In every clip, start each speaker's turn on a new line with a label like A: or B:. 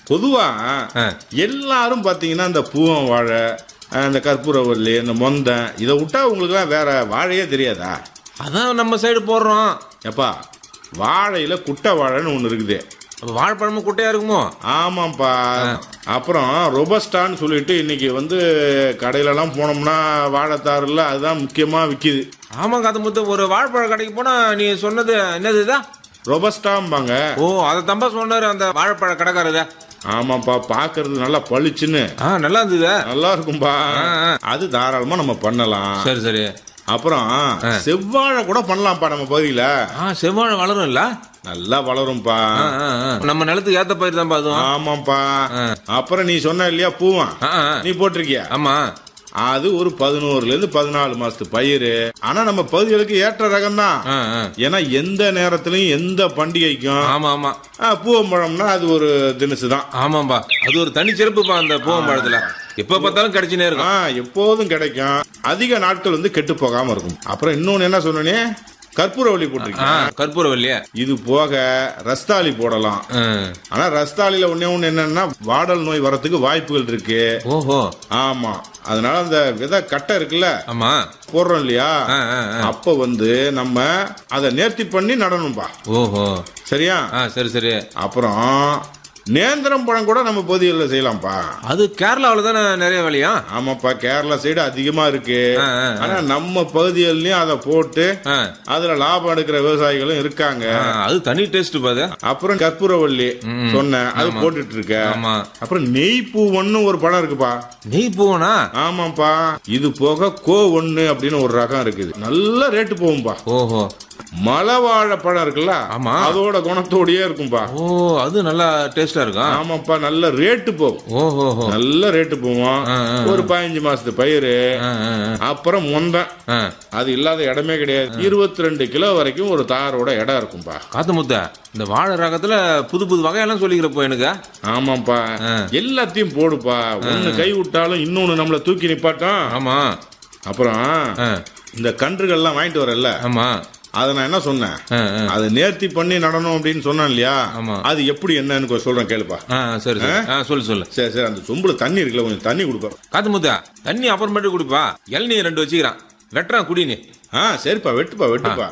A: பொதுவா
B: ஆ.
A: எல்லாரும் பாத்தீங்கன்னா இந்த பூவம் வாழை அஹ், இந்த கற்பூரவல்லி இந்த மொந்தன் இதை விட்டா உங்களுக்குலாம் வேற வாழையே தெரியாதா
B: அதான் நம்ம சைடு போடுறோம்
A: எப்பா வாழையில குட்டை வாழைன்னு ஒண்ணு இருக்குது
B: அப்ப வாழைப்பழமும் குட்டையா இருக்குமோ
A: ஆமாப்பா அப்புறம் ரொபஸ்டான்னு சொல்லிட்டு இன்னைக்கு வந்து கடையிலலாம் போனோம்னா வாழைத்தாறுல அதுதான் முக்கியமா விக்குது
B: ஆமாங்க அது முத்த ஒரு வாழைப்பழ கடைக்கு போனா நீ சொன்னது என்னது இதா
A: ரொபஸ்டாம்பாங்க
B: ஓ அதை தம்பா சொன்னாரு அந்த வாழைப்பழ கடைக்காரத
A: ஆமாப்பா பாக்குறது நல்லா பளிச்சுன்னு
B: ஆ நல்லா இருந்தது
A: நல்லா இருக்கும்பா
B: ஆ, ஆ.
A: அது தாராளமா நம்ம பண்ணலாம்
B: சரி சரி
A: அப்புறம் செவ்வாழை கூட பண்ணலாம்ப்பா நம்ம பகுதியில
B: ஆ செவ்வாழை வளரும் இல்ல
A: நல்லா வளரும்பா
B: ஆ, ஆ, ஆ. நம்ம நிலத்துக்கு ஏத்த பயிர் தான்ப்பா அதுவும்
A: ஆமாப்பா
B: ஆ.
A: அப்புறம் நீ சொன்ன இல்லையா பூவன்
B: ஆ, ஆ.
A: நீ போட்டிருக்கிய
B: ஆமா
A: அது ஒரு பதினோருல இருந்து பதினாலு மாசத்து பயிர் ஆனா நம்ம பகுதிகளுக்கு ஏற்ற ரகம் தான்
B: ஆ, ஆ.
A: ஏன்னா எந்த நேரத்திலையும் எந்த பண்டிகைக்கும்
B: ஆமா ஆமா
A: ஆ, பூவம்பழம்னா அது ஒரு தினசு தான்
B: ஆமாம்பா அது ஒரு தனி சிறப்புப்பா அந்த பூவம்பழத்துல எப்ப பார்த்தாலும் கிடைச்சுனே
A: ஆ,
B: இருக்கும்
A: எப்போதும் கிடைக்கும் அதிக நாட்கள் வந்து கெட்டு போகாம இருக்கும் அப்புறம் இன்னொன்னு என்ன சொன்னே கற்பூரவள்ளி
B: ஆ
A: போட்டிருக்கேன்
B: கற்பூரவல்லியா
A: இது போக ரஸ்தாளி போடலாம்
B: ஆ.
A: ஆனா ரஸ்தாளில ஒண்ணே ஒண்ணு என்னன்னா வாடல் நோய் வரத்துக்கு வாய்ப்புகள் இருக்கு
B: ஓஹோ
A: ஆமா அதனால அந்த விதை கட்டை இருக்குல்ல
B: ஆமா
A: போடுறோம் இல்லையா
B: ஆ, ஆ, ஆ.
A: அப்ப வந்து நம்ம அதை நேர்த்தி பண்ணி நடணும்பா
B: ஓஹோ
A: சரியா
B: ஆ சரி சரி
A: அப்புறம் நேந்திரம் பழம் கூட நம்ம பகுதிகளில் செய்யலாம்ப்பா
B: அது கேரளாவுல தானே நிறைய விலையா
A: ஆமாப்பா கேரளா சைடு அதிகமா இருக்கு
B: ஆ, ஆ,
A: ஆனா நம்ம பகுதிகள்லயும் அதை போட்டு
B: ஆ.
A: அதுல லாபம் எடுக்கிற விவசாயிகளும் இருக்காங்க
B: ஆ, அது தனி டேஸ்ட் பாது
A: அப்புறம் கற்பூரவள்ளி சொன்னேன் அது போட்டுட்டு இருக்க
B: ஆமா
A: அப்புறம் நெய் பூவன்னு ஒரு பழம் இருக்குப்பா
B: நெய் பூவனா
A: ஆமாப்பா இது போக கோ ஒன்னு அப்படின்னு ஒரு ரகம் இருக்குது நல்ல ரேட்டு போகும்பா
B: ஓஹோ
A: மலை வாழைப்பழம் இருக்குல்ல
B: ஆமா.
A: அதோட குணத்தோடயே இருக்கும்பா
B: ஓ அது நல்லா டேஸ்டா இருக்கும்
A: ஆமாப்பா நல்ல ரேட்டு போகும்
B: ஓஹோ
A: நல்ல ரேட்டு போவோம்
B: ஆ, ஆ,
A: ஒரு பதினஞ்சு மாசத்து பயிறு
B: ஆ, ஆ, ஆ.
A: அப்புறம் முந்தன்
B: ஆ.
A: அது இல்லாத இடமே கிடையாது இருபத்தி ரெண்டு கிலோ வரைக்கும் ஒரு தாரோட இடம் இருக்கும்பா
B: காத்து முத்த இந்த வாழை ரகத்துல புது புது வகையெல்லாம் சொல்லிக்கிறப்போ எனக்கு
A: ஆமாப்பா
B: ஆ.
A: எல்லாத்தையும் போடுப்பா ஒண்ணு கை விட்டாலும் இன்னொன்னு நம்மள தூக்கி நிப்பாட்டும்
B: ஆமா
A: அப்புறம்
B: ஆ,
A: இந்த கன்றுகள்லாம் வாங்கிட்டு வரல
B: ஆமா
A: அதை நான் என்ன சொன்னேன்
B: ஆ, ஆ.
A: அது நேர்த்தி பண்ணி நடணும் அப்படின்னு சொன்னேன் இல்லையா
B: ஆமா.
A: அது எப்படி என்னன்னு கொஞ்சம் சொல்றேன் கேளுப்பா
B: ஆ சரி சரி ஆ சொல்லு சொல்லு
A: சரி சரி அந்த சொம்புல தண்ணி இருக்குல்ல கொஞ்சம் தண்ணி கொடுப்பா
B: காத்து முத்த தண்ணி அப்புறமேட்டு குடிப்பா இளநீ ரெண்டு வச்சுக்கிறான் வெட்டுறான் குடி நீ
A: ஆ சரிப்பா வெட்டுப்பா வெட்டுப்பா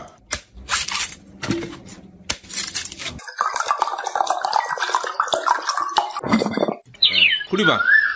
B: குடிப்பா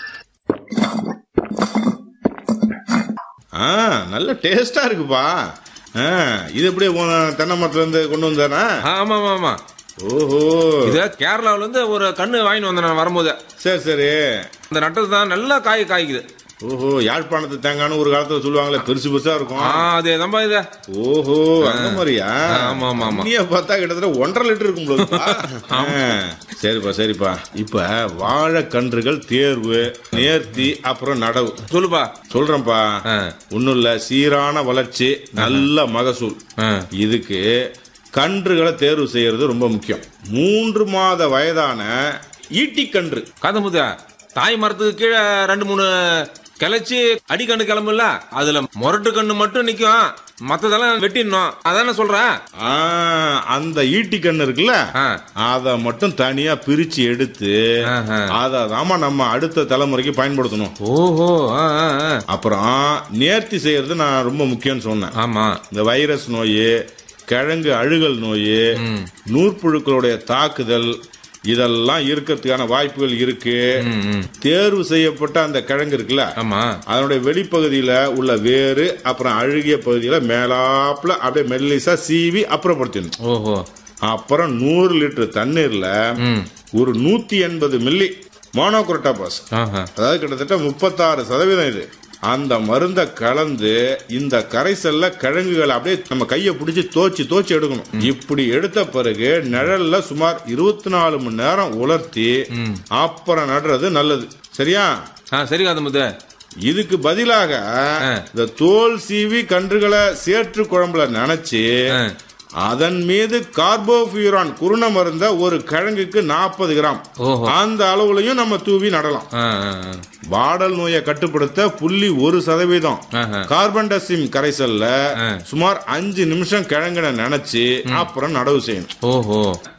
A: ஆ நல்ல டேஸ்டா இருக்குப்பா ஆ இது எப்படியே உன் தென்னை மரத்துல இருந்து கொண்டு வந்தானா
B: ஆ, ஆமா ஆமா ஆமா
A: ஓஹோ
B: இத கேரளாவுல இருந்து ஒரு கண்ணு வாங்கிட்டு வந்தேன் நான் வரும்போது
A: சரி சரி
B: அந்த நட்டது தான் நல்லா காய் காய்க்குது
A: ஓஹோ யாழ்ப்பாணத்து தேங்காய்னு ஒரு காலத்துல சொல்லுவாங்களே பெருசு பெருசா இருக்கும்
B: ஆ அதே தான்ப்பா இது
A: ஓஹோ அந்த மாதிரியா
B: ஆமா, ஆமா, ஆமா.
A: தண்ணிய பார்த்தா கிட்டத்தட்ட ஒன்றரை லிட்டர் இருக்கும் போலப்பா. ஆ, சரிப்பா சரிப்பா இப்ப வாழைக்கன்றுகள் தேர்வு நேர்த்தி அப்புறம் நடவு
B: சொல்லுப்பா
A: சொல்றேன்ப்பா
B: ஆ.
A: ஒண்ணும் இல்ல சீரான வளர்ச்சி நல்ல மகசூல்
B: ஆ.
A: இதுக்கு கன்றுகளை தேர்வு செய்யறது ரொம்ப முக்கியம் மூன்று மாத வயதான ஈட்டிக்கன்று
B: காத்து முத்த தாய் மரத்துக்கு கீழே ரெண்டு மூணு கிளச்சி அடிக்கண்ணு கிளம்புல அதுல முரட்டு கண்ணு மட்டும் நிக்கும் மத்ததெல்லாம் வெட்டிடணும் அதானே சொல்றேன்
A: ஆ, அந்த ஈட்டிக்கன்று இருக்குல்ல
B: ஆ.
A: அத மட்டும் தனியா பிரிச்சு எடுத்து
B: ஆஹா.
A: அதை தாமா நம்ம அடுத்த தலைமுறைக்கு பயன்படுத்தணும்
B: ஓஹோ ஆ, ஆ, ஆ.
A: அப்புறம் நேர்த்தி செய்யறது நான் ரொம்ப முக்கியம்னு சொன்னேன்
B: ஆமா
A: இந்த வைரஸ் நோய் கிழங்கு அழுகல் நோய் நூற்புழுக்களுடைய தாக்குதல் இதெல்லாம் இருக்கிறதுக்கான வாய்ப்புகள் இருக்கு
B: ம், ம்.
A: தேர்வு செய்யப்பட்ட அந்த கிழங்கு இருக்குல்ல
B: ஆமா
A: அதனுடைய வெளிப்பகுதியில உள்ள வேறு அப்புறம் அழுகிய பகுதியில மேலாப்புல அப்படியே மெல்லிசா சீவி அப்புறப்படுத்திடணும்
B: ஓஹோ
A: அப்புறம் நூறு லிட்டர் தண்ணீர்ல
B: ம்
A: ஒரு நூத்தி எண்பது மில்லி மோனோக்ரோட்டாபாஸ்
B: ஆஹா
A: அதாவது கிட்டத்தட்ட முப்பத்தாறு சதவீதம் இது அந்த மருந்தை கலந்து இந்த கரைசல்ல கிழங்குகளை அப்படியே நம்ம கையை பிடிச்சி தோச்சி தோச்சி எடுக்கணும் இப்படி எடுத்த பிறகு நிழல்ல சுமார் இருபத்தி நாலு மணி நேரம் உலர்த்தி அப்புறம் நடுறது நல்லது சரியா
B: ஆ சரி காத்து முத்த
A: இதுக்கு பதிலாக இந்த தோல் சீவி கன்றுகளை சேற்று குழம்புல நனைச்சு
B: ஆ.
A: அதன் மீது கார்போபியூரான் குருண மருந்த ஒரு கிழங்குக்கு நாற்பது கிராம்
B: ஓஹோ.
A: அந்த அளவுலயும் நம்ம தூவி நடலாம்
B: ஆ, ஆ, ஆ.
A: வாடல் நோயை கட்டுப்படுத்த புள்ளி ஒரு சதவீதம்
B: ஆஹா.
A: கார்பன் டசிம் கரைசல்ல
B: ஆ.
A: சுமார் அஞ்சு நிமிஷம் கிழங்குன நினைச்சு அப்புறம் நடவு செய்யணும்
B: ஓஹோ